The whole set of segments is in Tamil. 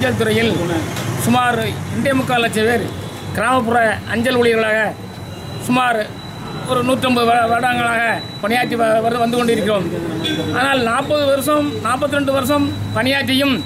அஞ்சல் துறையில் சுமார் இரண்டே முக்கால் லட்சம் பேர் கிராமப்புற அஞ்சல் ஊழியர்களாக சுமார் ஒரு நூற்றம்பது வருடங்களாக பணியாற்றி வ- வந்து வந்து கொண்டிருக்கிறோம் ஆனால் நாற்பது வருஷம் நாற்பத்தி ரெண்டு வருஷம் பணியாற்றியும்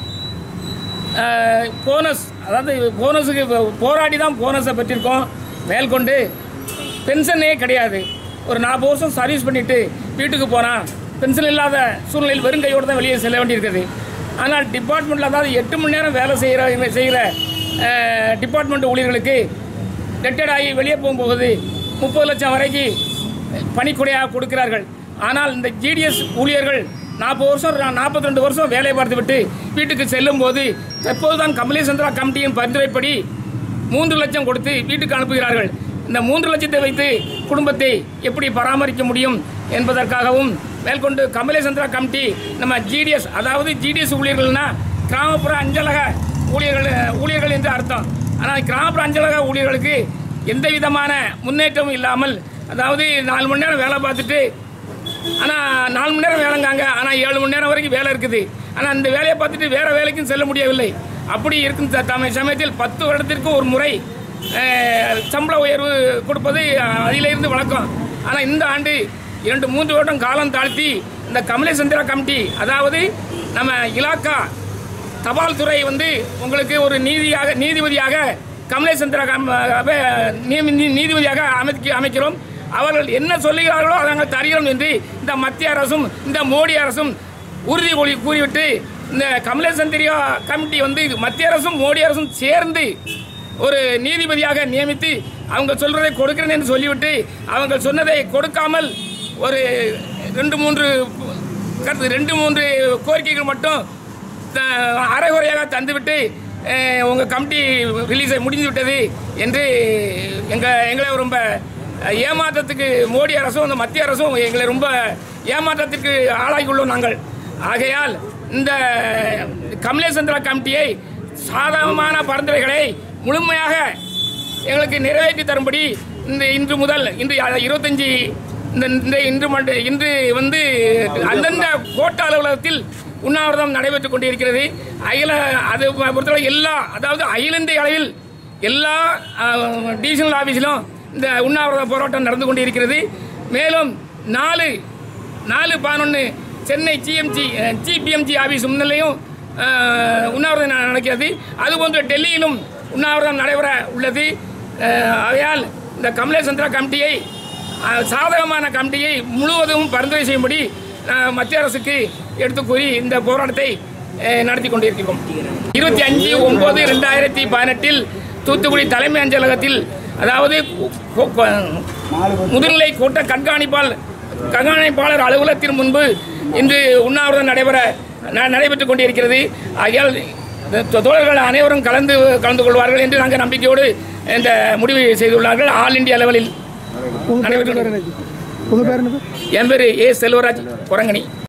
அஹ், போனஸ் அதாவது போனஸுக்கு போ- போராடி தான் போனஸை பெற்றிருக்கோம் மேற்கொண்டு பென்ஷனே கிடையாது ஒரு நாற்பது வருஷம் சர்வீஸ் பண்ணிட்டு வீட்டுக்கு போனால் பென்ஷன் இல்லாத சூழ்நிலையில் வெறும் கையோடு தான் வெளியே செல்ல வேண்டியிருக்குது ஆனால் டிபார்ட்மெண்ட்டில் அதாவது எட்டு மணி நேரம் வேலை செய்கிற செய்கிற டிபார்ட்மெண்ட் ஊழியர்களுக்கு ரிட்டையர்ட் ஆகி வெளியே போகும்போது முப்பது லட்சம் வரைக்கும் பணிக்குடையாக கொடுக்கிறார்கள் ஆனால் இந்த ஜிடிஎஸ் ஊழியர்கள் நாற்பது வருஷம் நாற்பத்தி ரெண்டு வருஷம் வேலை பார்த்துவிட்டு வீட்டுக்கு செல்லும்போது தற்போதுதான் கமலேசந்திரா கமிட்டியின் பரிந்துரைப்படி மூன்று லட்சம் கொடுத்து வீட்டுக்கு அனுப்புகிறார்கள் இந்த மூன்று லட்சத்தை வைத்து குடும்பத்தை எப்படி பராமரிக்க முடியும் என்பதற்காகவும் மேற்கொண்டு கமலேசந்திரா கமிட்டி நம்ம ஜிடிஎஸ் அதாவது ஜிடிஎஸ் ஊழியர்கள்னா கிராமப்புற அஞ்சலக ஊழியர்கள் ஊழியர்கள் என்று அர்த்தம் ஆனால் கிராமப்புற அஞ்சலக ஊழியர்களுக்கு எந்த விதமான முன்னேற்றமும் இல்லாமல் அதாவது நாலு மணி நேரம் வேலை பார்த்துட்டு ஆனால் நாலு மணி நேரம் வேலைங்காங்க ஆனால் ஏழு மணி நேரம் வரைக்கும் வேலை இருக்குது ஆனால் அந்த வேலையை பார்த்துட்டு வேறு வேலைக்கும் செல்ல முடியவில்லை அப்படி இருக்கும் த- தம சமயத்தில் பத்து வருடத்திற்கு ஒரு முறை அஹ், சம்பள உயர்வு கொடுப்பது அஹ், அதிலிருந்து வழக்கம் ஆனால் இந்த ஆண்டு இரண்டு மூன்று வருடம் காலம் தாழ்த்தி இந்த கமலேசந்திரா கமிட்டி அதாவது நம்ம இலாக்கா தபால் துறை வந்து உங்களுக்கு ஒரு நீதியாக நீதிபதியாக கமலேசந்திரா கம்- அஹ் நியமி- நீ- நீதிபதியாக அமைக்க அமைக்கிறோம் அவர்கள் என்ன சொல்லுகிறார்களோ அதை நாங்கள் தருகிறோம் என்று இந்த மத்திய அரசும் இந்த மோடி அரசும் உறுதி கூறி கூறிவிட்டு இந்த கமலேசந்திரியா கமிட்டி வந்து மத்திய அரசும் மோடி அரசும் சேர்ந்து ஒரு நீதிபதியாக நியமித்து அவங்க சொல்றதை கொடுக்கிறேன் என்று சொல்லிவிட்டு அவங்க சொன்னதை கொடுக்காமல் ஒரு ரெண்டு மூன்று கருத்து ரெண்டு மூன்று கோரிக்கைகள் மட்டும் த- அரைகுறையாக தந்துவிட்டு அஹ், உங்க கமிட்டி ரிலீஸை முடிந்து விட்டது என்று எங்க எங்களை ரொம்ப ஏமாற்றத்துக்கு மோடி அரசும் இந்த மத்திய அரசும் எங்களை ரொம்ப ஏமாற்றத்திற்கு ஆளாகியுள்ளோம் நாங்கள் ஆகையால் இந்த கமலேசந்திரா கமிட்டியை சாதகமான பரிந்துரைகளை முழுமையாக எங்களுக்கு நிறைவேற்றி தரும்படி இந்த இன்று முதல் இன்று இருபத்தஞ்சி இந்த இந்த இன்று மண்டு இன்று வந்து அந்தந்த கோட்ட அலுவலகத்தில் உண்ணாவிரதம் நடைபெற்றுக் கொண்டிருக்கிறது அகில அது பொறுத்தவரை எல்லா அதாவது அகில இந்திய அளவில் எல்லா டிவிஷனல் ஆஃபீஸிலும் இந்த உண்ணாவிரத போராட்டம் நடந்து கொண்டிருக்கிறது மேலும் நாலு நாலு பதினொன்று சென்னை ஜிஎம்ஜி ஜிபிஎம்ஜி ஆஃபீஸ் முன்னிலையும் அஹ், உண்ணாவிரதம் ந- நடக்கிறது அதுபோன்று டெல்லியிலும் உண்ணாவிரதம் நடைபெற உள்ளது அஹ், ஆகையால் இந்த கமலேசந்திரா கமிட்டியை அஹ், சாதகமான கமிட்டியை முழுவதும் பரிந்துரை செய்யும்படி அஹ், மத்திய அரசுக்கு எடுத்து கூறி இந்த போராட்டத்தை அஹ், நடத்தி கொண்டிருக்கிறோம் இருபத்தி அஞ்சு ஒன்பது ரெண்டாயிரத்தி பதினெட்டில் தூத்துக்குடி தலைமை அஞ்சலகத்தில் அதாவது கொ- கொ- முதுநிலை கோட்ட கண்காணிப்பால் கண்காணிப்பாளர் அலுவலகத்தின் முன்பு இன்று உண்ணாவிரதம் நடைபெற ந- நடைபெற்றுக் கொண்டிருக்கிறது ஆகையால் இந்த தோ- தோழர்கள் அனைவரும் கலந்து கலந்து கொள்வார்கள் என்று நாங்கள் நம்பிக்கையோடு இந்த முடிவு செய்துள்ளார்கள் ஆல் இந்தியா லெவலில் உங்க பேர் நடைபெற்று என்னது? உங்க பேர் என்னது என் பேர் ஏ செல்வராஜ் குரங்கணி